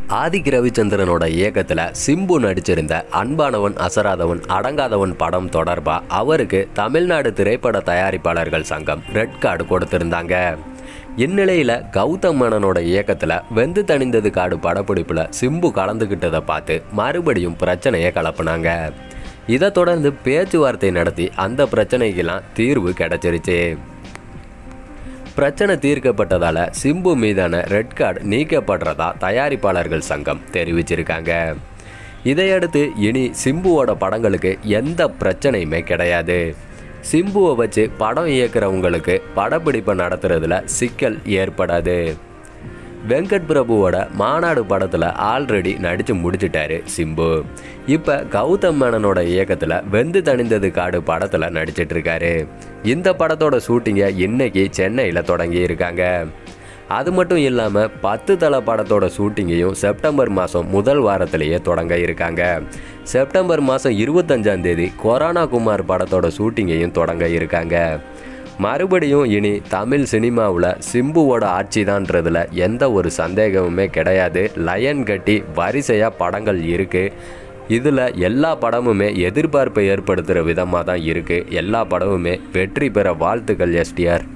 ஆதிக் ரவிச்சந்திரனோட இயக்கத்தில் சிம்பு நடிச்சிருந்த அன்பானவன் அசராதவன் அடங்காதவன் படம் தொடர்பா அவருக்கு தமிழ்நாடு திரைப்பட தயாரிப்பாளர்கள் சங்கம் ரெட் கார்டு கொடுத்திருந்தாங்க இந்நிலையில் கௌதம் மேனனோட இயக்கத்தில் வெந்து தணிந்தது காடு படப்பிடிப்பில் சிம்பு கலந்துக்கிட்டதை பார்த்து மறுபடியும் பிரச்சனையை கலப்புனாங்க இதை தொடர்ந்து பேச்சுவார்த்தை நடத்தி அந்த பிரச்சனைக்கெல்லாம் தீர்வு கிடைச்சிருச்சு பிரச்சனை தீர்க்கப்பட்டதால சிம்பு மீதான ரெட் கார்டு நீக்கப்படுறதா தயாரிப்பாளர்கள் சங்கம் தெரிவிச்சிருக்காங்க இதையடுத்து இனி சிம்புவோட படங்களுக்கு எந்த பிரச்சனையுமே கிடையாது சிம்புவை வச்சு படம் இயக்குறவங்களுக்கு படப்பிடிப்பை நடத்துறதுல சிக்கல் ஏற்படாது வெங்கட் பிரபுவோட மாநாடு படத்தில் ஆல்ரெடி நடித்து முடிச்சிட்டாரு சிம்பு இப்போ கௌதம் மேனனோட இயக்கத்தில் வெந்து தணிந்தது காடு படத்தில் நடிச்சிட்டு இருக்காரு இந்த படத்தோட ஷூட்டிங்கை இன்னைக்கு சென்னையில் தொடங்கி இருக்காங்க அது மட்டும் இல்லாமல் பத்து தலை படத்தோட ஷூட்டிங்கையும் செப்டம்பர் மாதம் முதல் வாரத்திலேயே தொடங்க இருக்காங்க செப்டம்பர் மாதம் இருபத்தஞ்சாம் தேதி கொரோனா குமார் படத்தோட ஷூட்டிங்கையும் தொடங்க இருக்காங்க மறுபடியும் இனி தமிழ் சினிமாவில் சிம்புவோட ஆட்சி தான்றதுல எந்த ஒரு சந்தேகமுமே கிடையாது லயன் கட்டி வரிசையாக படங்கள் இருக்குது இதில் எல்லா படமுமே எதிர்பார்ப்பை ஏற்படுத்துகிற விதமாக தான் இருக்குது எல்லா படமுமே வெற்றி பெற வாழ்த்துக்கள் எஸ்டிஆர்